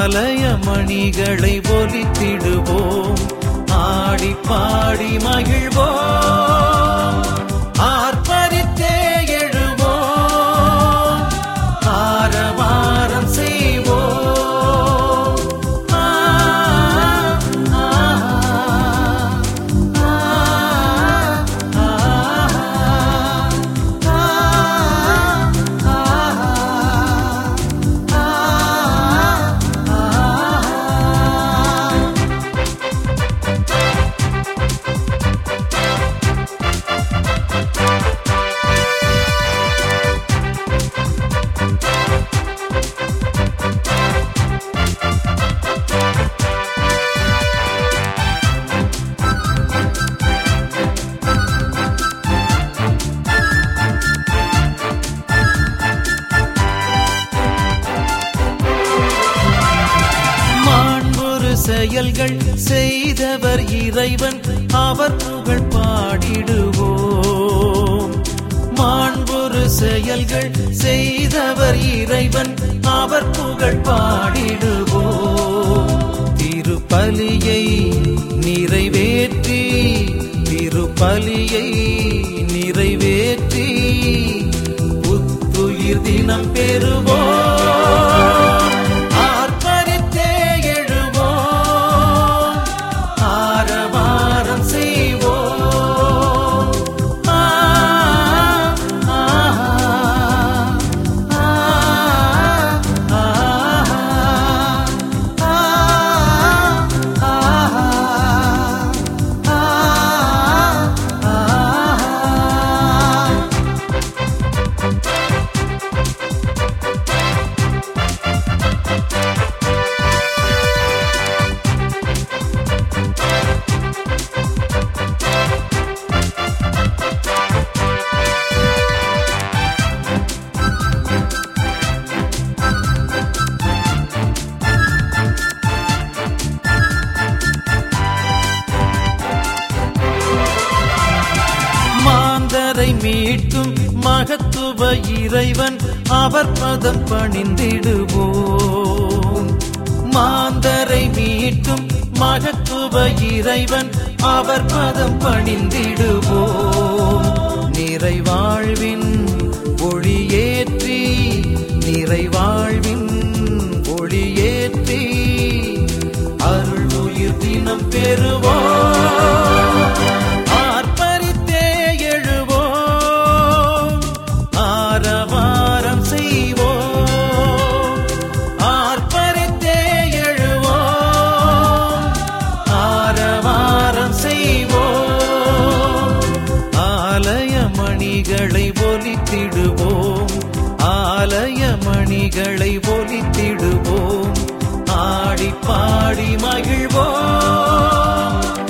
ஆலய மணிகளை ஒலித்திடுவோம் ஆடி பாடி மகிழ்வோம் ஆர்ப்பரித்தே எழுவோம் ஆரவாரம் செய்வோம் ஆ, ஆ, ஆ, ஆ, ஆ, ஆ, ஆ. மாண்புறு செயல்கள் செய்தவர் இறைவன் அவர் புகழ் பாடிடுவோம் மாண்புறு செயல்கள் செய்தவர் இறைவன் அவர் புகழ் பாடிடுவோம் திருப்பலியை நிறைவேற்றி திருப்பலியை நிறைவேற்றி புத்துயிர் தினம் பெறுவோம் ஆர்ப்பரித்தே எழுவோம் ஆரவாரம் செய்வோம் ஆ, ஆ, ஆ, ஆ, ஆ, ஆ, ஆ. மாந்தரை மீட்டும் மகத்துவ இறைவன் அவர் பதம் பணிந்திடுவோம் மாந்தரை மீட்டும் மகத்துவ இறைவன் அவர் பதம் பணிந்திடுவோம் நிறைவாழ்வின் ஒளியேற்றி நிறைவாழ்வின் ஒளியேற்றி அருள் உயிர் தினம் பெறுவோம் ஆர்ப்பரித்தே எழுவோம் ஆரவாரம் செய்வோம் ஆர்ப்பரித்தே எழுவோம் ஆரவாரம் செய்வோம் ஆலய மணிகளை ஒலித்திடுவோம் ஆலய மணிகளை ஒலித்திடுவோம் ஆடி பாடி மகிழ்வோம்